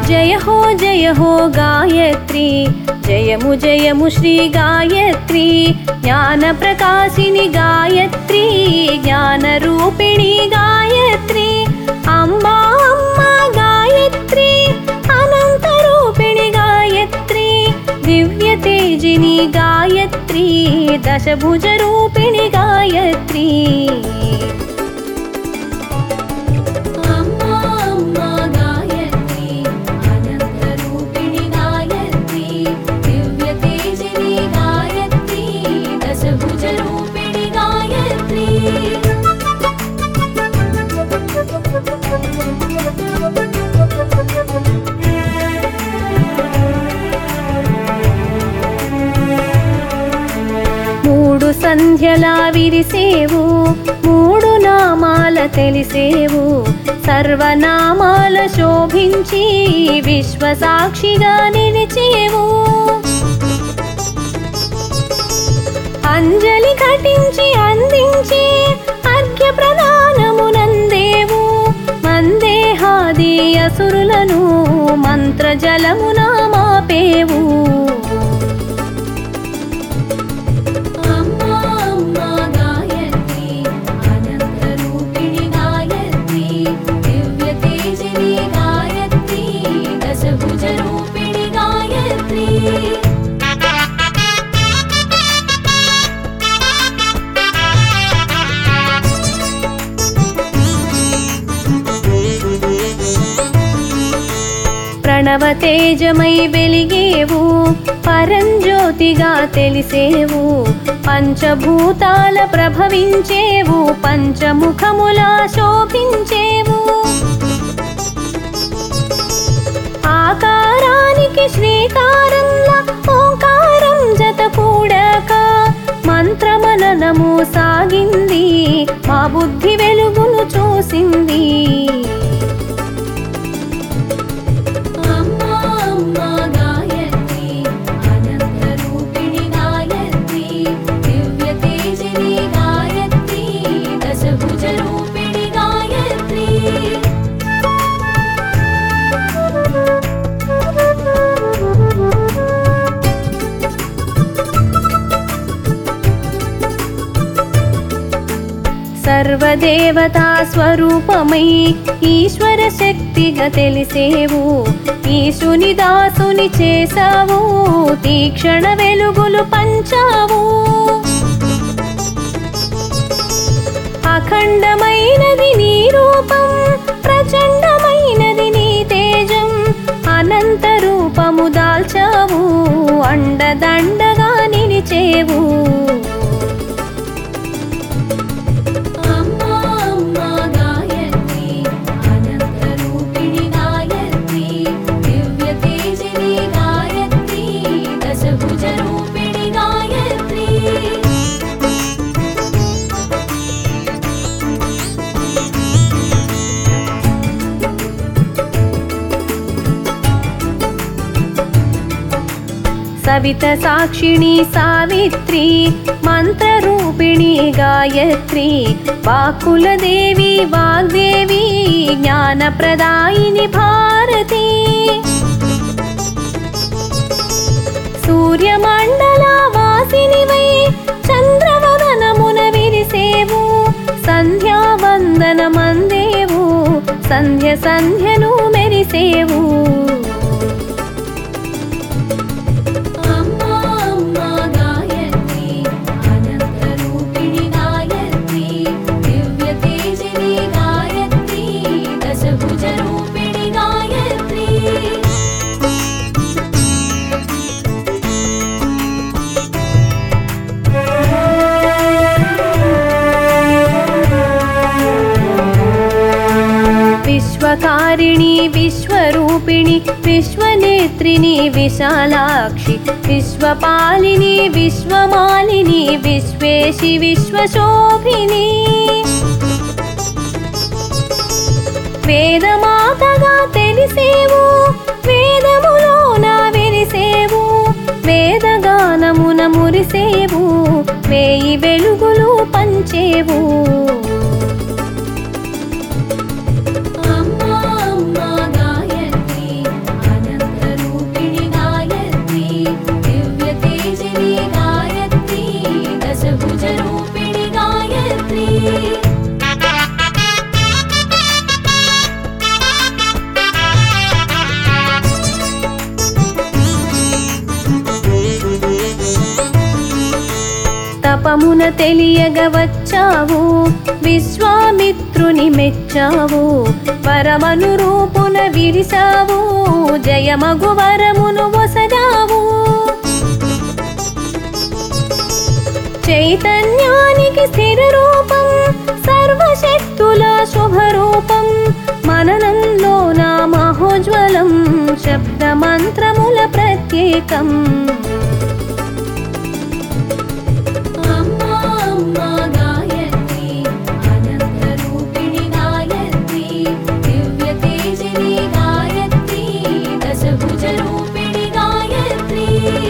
జయ హో జయ హో గాయత్రి జయము జయము శ్రీ గాయత్రి జ్ఞాన ప్రకాశిని గాయత్రి జ్ఞాన రూపిణి గాయత్రి అంబా అమ్మా గాయత్రి అనంత రూపిణి గాయత్రి దివ్య తేజిని గాయత్రి దశభుజ రూపిణి గాయత్రి అమ్మా అమ్మా గాయత్రి అనంత రూపిణి గాయత్రి దివ్య తేజిని గాయత్రి దశభుజ రూపిణి గాయత్రి మూడు సంధ్యలా విరిసేవు మూడు నామాల తెలిసేవు సర్వనామాల శోభించి విశ్వ సాక్షిగా నిలిచేవు అంజలి ఘటించి అందించి అర్ఘ్య ప్రధానమునందేవు మందేహాది అసురులను మంత్రజలమున మాపేవు అమ్మా అమ్మా గాయత్రి అనంత రూపిణి గాయత్రి దివ్య తేజిని గాయత్రి దశభుజ రూపిణి గాయత్రి ప్రణవ తేజమై వెలిగేవు పరంజ్యోతిగా తెలిసేవు పంచభూతాల ప్రభవించేవు పంచముఖములా శోభించేవు ఆకారానికి శ్రీకారంలా ఓంకారం జత కూడక మంత్రమననము సాగింది మా బుద్ధి వెలుగును చూసింది అమ్మా అమ్మా గాయత్రి అనంత రూపిణి గాయత్రి దివ్య తేజిని గాయత్రి దశభుజ రూపిణి గాయత్రి సర్వదేవతా స్వరూపమై ఈశ్వర శక్తిగా తెలిసేవు ఈశుని దాసుని చేసావు తీక్షణ వెలుగులు పంచావు అఖండమైనది నీ రూపం ప్రచండమైనది నీ తేజం అనంత రూపము దాల్చావు అండదండగా నిలిచేవు అమ్మా అమ్మా గాయత్రి అనంత రూపిణి గాయత్రి దివ్య తేజిని గాయత్రి దశభుజ రూపిణి గాయత్రి సవిత సాక్షిణి సావిత్రి మంత్రరూపిణి గాయత్రి వాక్కుల దేవి వాగ్దేవి జ్ఞానప్రదాయిని భారతి సూర్యమండల వాసినివై చంద్రవదనమున విరిసేవు సంధ్యావందనమందేవు సంధ్య సంధ్యను మెరిసేవు అమ్మా అమ్మా గాయత్రి అనంత రూపిణి గాయత్రి దివ్య తేజిని గాయత్రి దశభుజ రూపిణి గాయత్రి విశ్వకారిణి విశ్వరూపిణి విశ్వనేత్రిని విశాలాక్షి విశ్వపాలిని విశ్వమాలిని విశ్వేశి విశ్వశోభిని వేదమాతగా తెలిసేవు వేదములోన విరిసేవు వేదగానమున మురిసేవు వేయి వెలుగులు పంచేవు అమ్మా అమ్మా గాయత్రి రూపమున తెలియగ వచ్చావు విశ్వామిత్రుని మెచ్చావు వరమను రూపున విరిసావు జయమగు వరమును వసగావు చైతన్యానికి స్థిర రూపం సర్వశక్తుల శుభరూపం మననంలో నా మహోజ్వలం శబ్ద మంత్రముల ప్రత్యేకం అమ్మా అమ్మా గాయత్రి అనంత రూపిణి గాయత్రి దివ్య తేజిని గాయత్రి దశభుజ రూపిణి గాయత్రి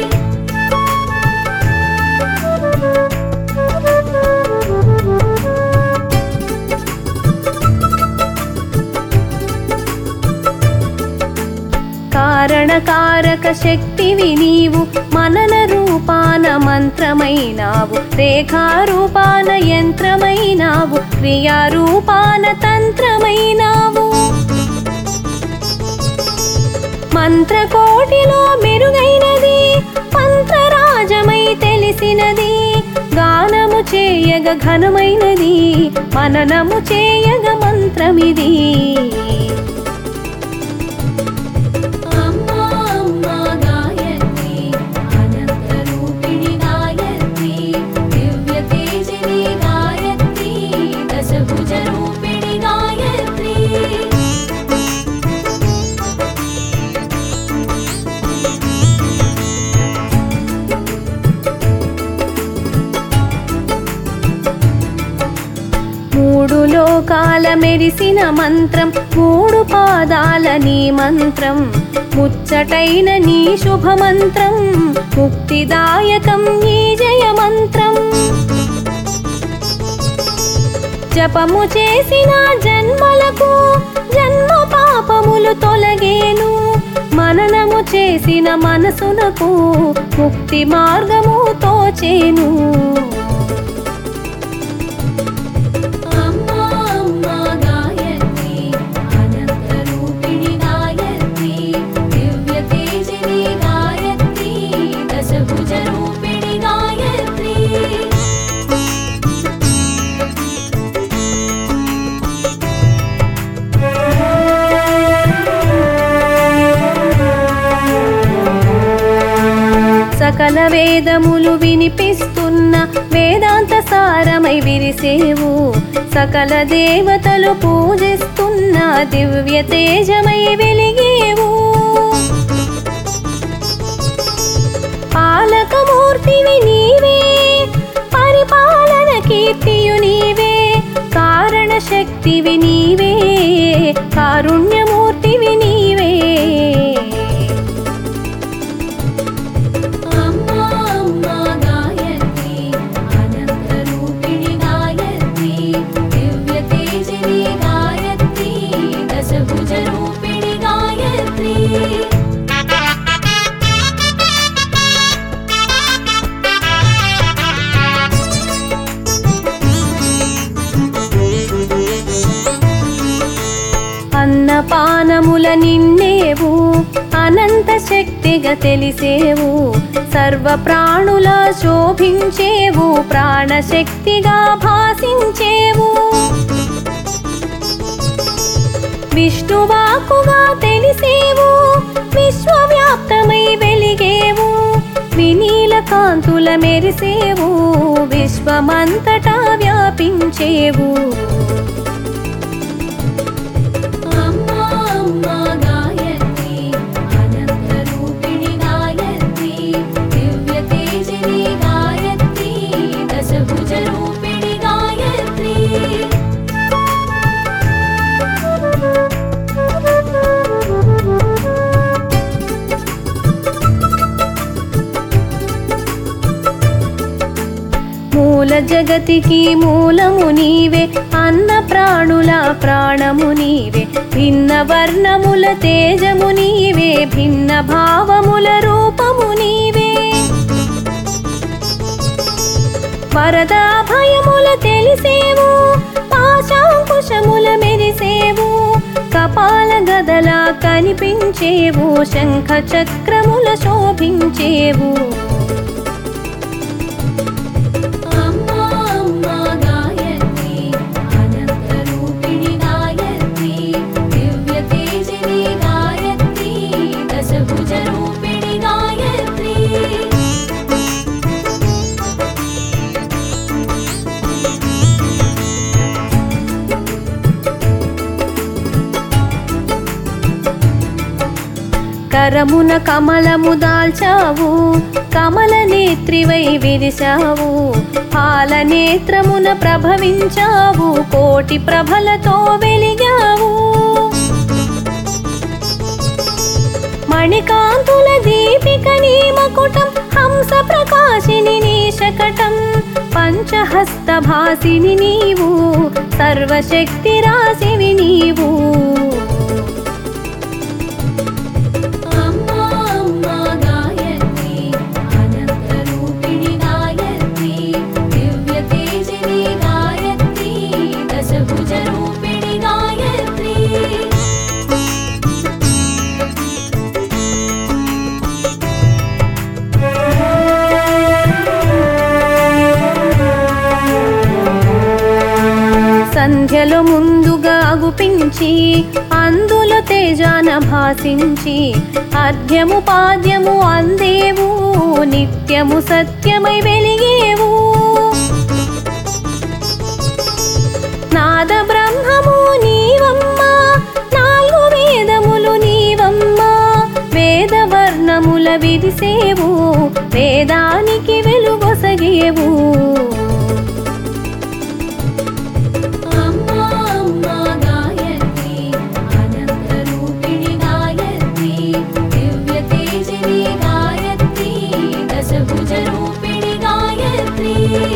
కారణకారక శక్తివి నీవు మనన రూపాన మంత్రమైనావు రేఖారూపాన యంత్రమైనావు క్రియారూపాన తంత్రమైనావు మంత్రకోటిలో మెరుగైనది మంత్రరాజమై తెలిసినది గానము చేయగ ఘనమైనది మననము చేయగ మంత్రమిది అమ్మా అమ్మా గాయత్రి అనంత రూపిణి గాయత్రి దివ్య తేజిని గాయత్రి దశభుజ రూపిణి గాయత్రి మూడు లోకాల మెరిసిన మంత్రం మూడు పాదాల నీ మంత్రం ముచ్చటైన నీ శుభ మంత్రం ముక్తిదాయకం నీ జయ మంత్రం జపము చేసిన జన్మలకు జన్మ పాపములు తొలగేను మననము చేసిన మనసునకు ముక్తి మార్గము తోచేను అమ్మా అమ్మా గాయత్రి అనంత రూపిణి గాయత్రి దివ్య తేజిని గాయత్రి దశభుజ రూపిణి గాయత్రి సకల వేదములు వినిపిస్తున్న వేదాంత సారమై విరిసేవు సకల దేవతలు పూజిస్తున్న దివ్య తేజమై వెలిగేవు పాలకమూర్తివి నీవే పరిపాలన కీర్తియు నీవే కారణ శక్తివి నీవే కారుణ్యమూర్తివి నీవే అమ్మా అమ్మా గాయత్రి అనంత రూపిణి గాయత్రి దివ్య తేజిని గాయత్రి దశభుజ రూపిణి గాయత్రి అన్నపానముల నిన్నేవు అనంత శక్తిగా తెలిసేవు సర్వ ప్రాణుల శోభించేవు ప్రాణశక్తిగా భాసించేవు విష్ణువాకుగా తెలిసేవు విశ్వవ్యాప్తమై వెలిగేవు వినీల కాంతుల మెరిసేవు విశ్వమంతటా వ్యాపించేవు అమ్మా అమ్మా గాయత్రి అనంత రూపిణి గాయత్రి దివ్య తేజిని గాయత్రి దశభుజ రూపిణి గాయత్రి మూల జగతికి మూలము నీవే అన్న ప్రాణుల ప్రాణము నీవే భిన్న వర్ణముల తేజము నీవే భిన్న భావముల రూపము నీవే వరద భయముల తెలిసేవు పాశాంకుశముల మెరిసేవు కపాల గదల కనిపించేవు శంఖ చక్రముల శోభించేవు అమ్మా కరమున కమలము దాల్చావు కమల నేత్రివై విరిశావు పాల నేత్రమున ప్రభవించావు కోటి ప్రభలతో వెలిగావు మణికాంతుల దీపిక నీ మకుటం హంస ప్రకాశిని నీ శకటం పంచహస్త భాసిని నీవు సర్వశక్తి రాశివి నీవు అమ్మా అమ్మా గాయత్రి అనంత రూపిణి గాయత్రి దివ్య తేజిని గాయత్రి దశభుజ రూపిణి గాయత్రి సంధ్యలో ముందుగా అగుపించి అందులో తేజాన భాసించి అర్ఘ్యము పాద్యము అందేవు నిత్యము సత్యమై వెలిగేవు నాద బ్రహ్మము నీవమ్మా నాలుగు వేదములు నీవమ్మా వేద వర్ణముల విరిసేవు వేదానికి వెలుగొసగేవు అమ్మా అమ్మా గాయత్రి అనంత రూపిణి గాయత్రి దివ్య తేజిని గాయత్రి దశభుజ రూపిణి గాయత్రి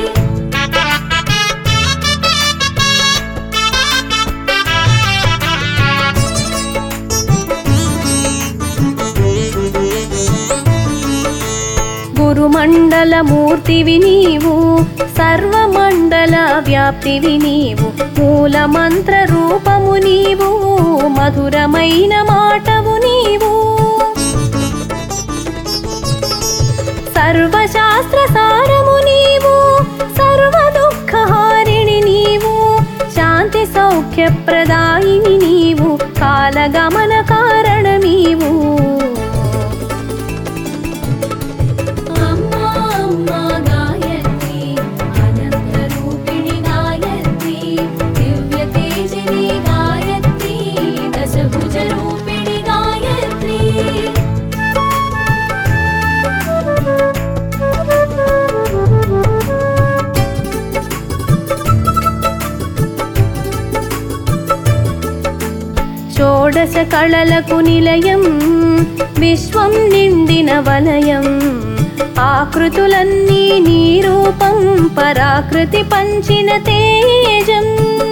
గురుమండల మూర్తివి నీవు సర్వమండల వ్యాప్తివి నీవు మూల మంత్ర రూపము నీవు మధురమైన మాటవు నీవు సర్వశాస్త్ర సారము నీవు సర్వ దుఃఖహారిణి నీవు శాంతి సౌఖ్య ప్రదాయిని నీవు కాలగమన కారణమీవు అమ్మా అమ్మా గాయత్రి అనంత రూపిణి గాయత్రి దివ్య తేజిని గాయత్రి దశభుజ రూపిణి గాయత్రి షోడశ కళలకు నిలయం విశ్వం నిండిన వలయం ఆకృతులన్నీ నీ రూపం పరాకృతి పంచిన తేజం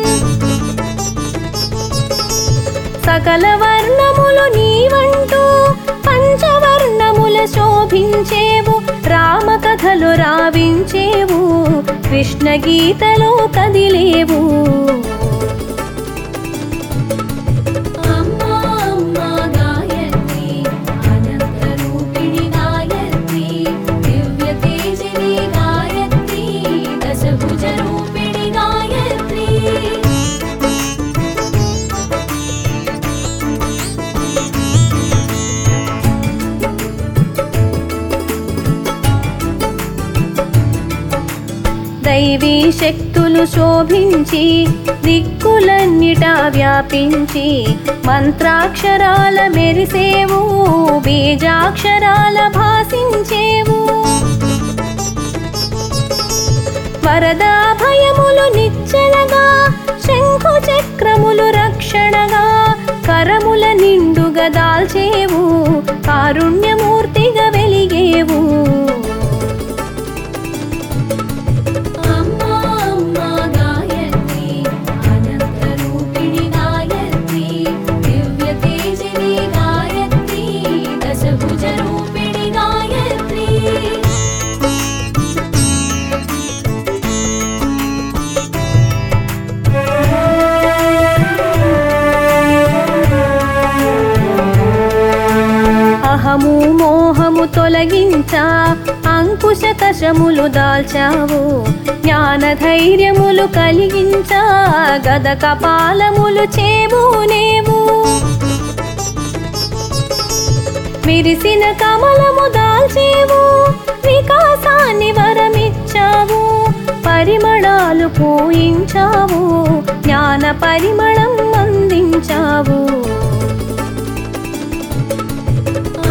సకల వర్ణములు నీవంటూ పంచవర్ణముల శోభించేవు రామ కథలు రావించేవు కృష్ణ గీతలో కదిలేవు అమ్మా అమ్మా గాయత్రి అనంత రూపిణి గాయత్రి దివ్య తేజిని గాయత్రి దశభుజ రూపిణి గాయత్రి దైవీ శక్తులు శోభించి దిక్కులన్నిటా వ్యాపించి మంత్రాక్షరాల మెరిసేవు బీజాక్షరాల భాసించేవు వరద భయములు నిచ్చలగా శంఖు చక్రములు రక్షణగా కరముల నిండుగా దాల్చేవు కారుణ్యమూర్తిగా వెలిగేవు అమ్మా అమ్మా గాయత్రి అనంత రూపిణి గాయత్రి దివ్య తేజిని గాయత్రి దశభుజ రూపిణి గాయత్రి అహము మోహము తొలగించా అంకుశ కషములు దాల్చావు జ్ఞాన ధైర్యములు కలిగించా గద కపాలములు చేబూనేవు విరిసిన కమలము దాల్చేవు వికాసాన్ని వరమిచ్చావు పరిమళాలు పూయించావు జ్ఞాన పరిమళం అందించావు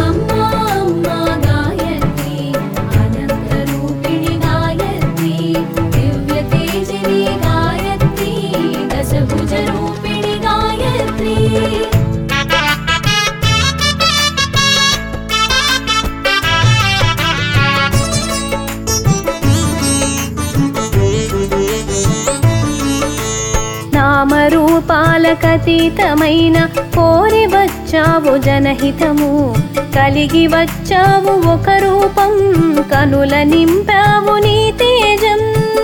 ఊహలకతీతమైన కోరి వచ్చావు జనహితము కలిగి వచ్చావు ఒక రూపం కనుల నింపావు నీ తేజం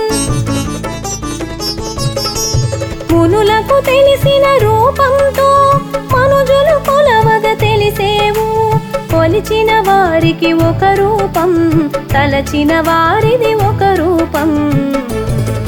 మునులకు తెలిసిన రూపంతో మనుజులు కొలవగ తెలిసేవు కొలిచిన వారికి ఒక రూపం తలచిన వారిది ఒక రూపం